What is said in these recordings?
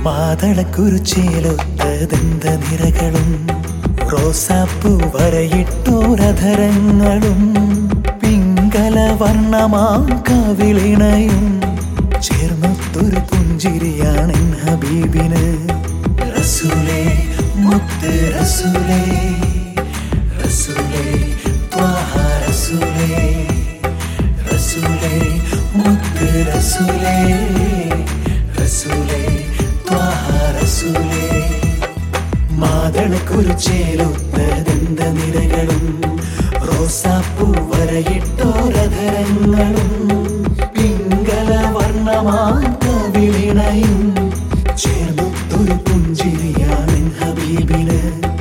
മാതളക്കുരുച്ചേലൊത്തതെന്ത നിരകളും റോസാപ്പൂ വരയിട്ടോരധരങ്ങളും പിങ്കല വർണ്ണമാം കവിളിണയും ചേർന്നൊത്തൊരു പുഞ്ചിരിയാണ് ഹബീബിന് റസൂലേ മുത്ത് റസൂലേ റസൂലേ ത്വാഹ റസൂലേ റസൂലേ മുത്ത് റസൂലേ റസൂലേ ത്വാഹ റസൂലേ മാതളക്കുരുച്ചേലൊത്തതെന്ത നിരകളും റോസാപ്പൂ വരയിട്ടോരധരങ്ങളും പിങ്കല വർണ്ണമാം കവിളിണയും ചേർന്നൊത്തൊരു പുഞ്ചിരിയാണ് ഹബീബിന്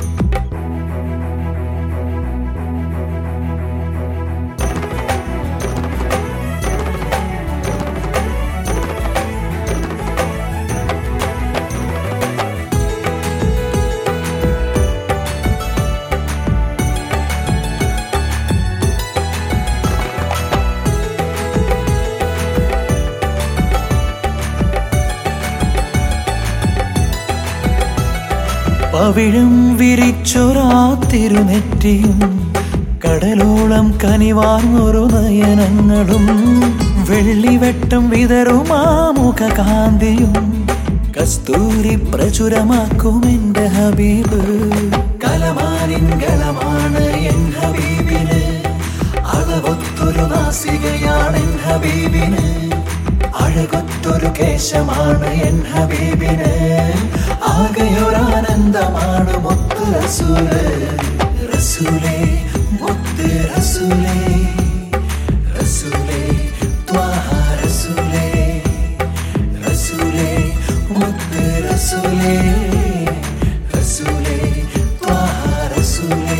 പവിഴം വിരിച്ചൊരാ തിരുനെറ്റിയും കടലോളം കനിവാർന്നൊരു നയനങ്ങളും വെള്ളിവെട്ടം വിതറുമാ മുഖകാന്തിയും കസ്തൂരി പ്രചുരമാക്കും എന്റെ ഹബീബ് കലമാനിൻ ഗളമാണ് എൻ ഹബീബിന് അളവൊത്തൊരു നാസികയാണ് എൻ ഹബീബിന് അഴകൊത്തൊരു കേശമാണ് എൻ ഹബീബിന് ആകെയൊരാനന്ദമാണ് മുത്ത് റസൂല് റസൂലേ മുത്ത് റസൂലേ റസൂലേ ത്വാഹ റസൂലേ റസൂലേ മുത്ത് റസൂലേ റസൂലേ ത്വാഹ റസൂലേ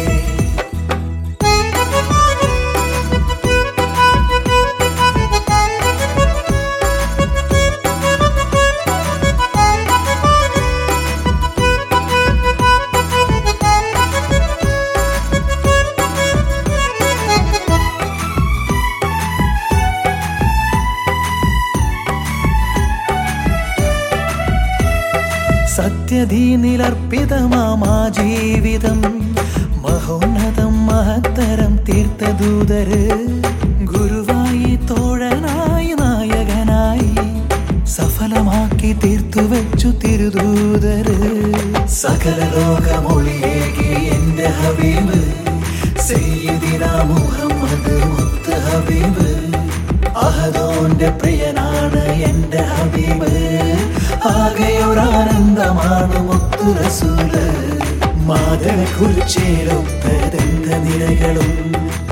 സത്യധീനിലർപ്പിതമാമാ ജീവിതം മഹോന്നതം മഹത്തരം തീർത്ഥദൂതര് ഗുരുവായി തോഴനായി നായകനായി സഫലമാക്കി തീർത്തു വെച്ചു തിരുദൂതര് സകല ലോകമൊളിയേകി എന്റെ ഹബീബ് സയ്യിദിന മുഹമ്മദ് മുത്ത് ഹബീബ് അഹദോന്റെ പ്രിയനാണ് എന്റെ ഹബീബ് ആകെയൊരാനന്ദമാണ് മുത്തു റസൂല് മാതള കുറിച്ചേലൊത്തതെന്ത നിരകളും